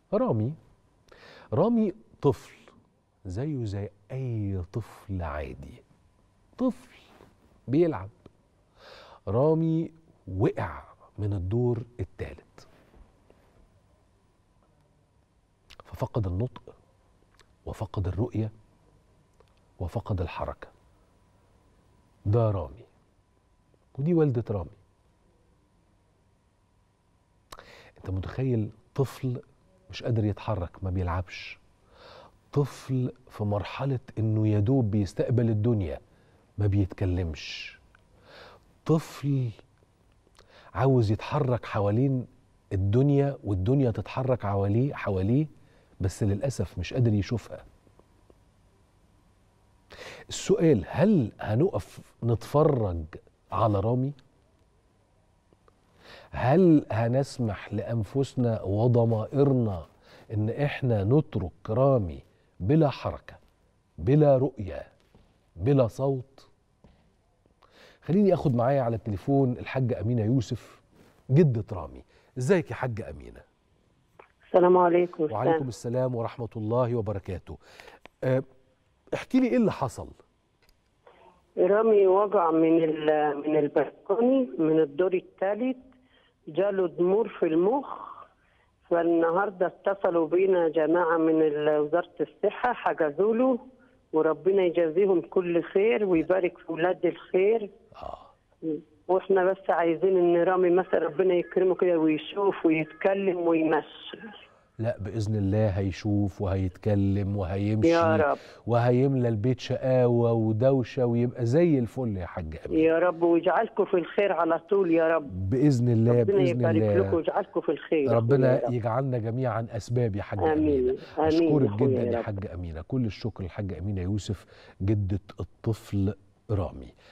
رامي رامي طفل زيه زي اي طفل عادي طفل بيلعب رامي وقع من الدور الثالث ففقد النطق وفقد الرؤيه وفقد الحركه ده رامي ودي والده رامي انت متخيل طفل مش قادر يتحرك ما بيلعبش طفل في مرحلة انه يدوب بيستقبل الدنيا ما بيتكلمش طفل عاوز يتحرك حوالين الدنيا والدنيا تتحرك حواليه حواليه بس للأسف مش قادر يشوفها السؤال هل هنقف نتفرج على رامي هل هنسمح لانفسنا وضمائرنا ان احنا نترك رامي بلا حركه بلا رؤيه بلا صوت خليني اخد معايا على التليفون الحاجه امينه يوسف جده رامي ازيك يا حاجه امينه السلام عليكم وعليكم السلام ورحمه الله وبركاته أه، احكي لي ايه اللي حصل رامي وجع من ال- من البلكوني من الدور الثالث جاله ضمور في المخ فالنهارده اتصلوا بينا جماعه من ال- وزاره الصحه حجزوا له وربنا يجازيهم كل خير ويبارك في ولاد الخير اه واحنا بس عايزين ان رامي مثلا ربنا يكرمه كده ويشوف ويتكلم ويمشي لا باذن الله هيشوف وهيتكلم وهيمشي يا رب وهيملى البيت شقاوه ودوشه ويبقى زي الفل يا حاج امين يا رب ويجعلكم في الخير على طول يا رب باذن الله ربنا باذن يبارك لكم الله ويجعلكم في الخير ربنا يا رب. يجعلنا جميعا اسباب يا حاج آمين. امينه آمين اشكرك يا أخويا جدا يا يا رب. حاج امينه كل الشكر للحاج امينه يوسف جده الطفل رامي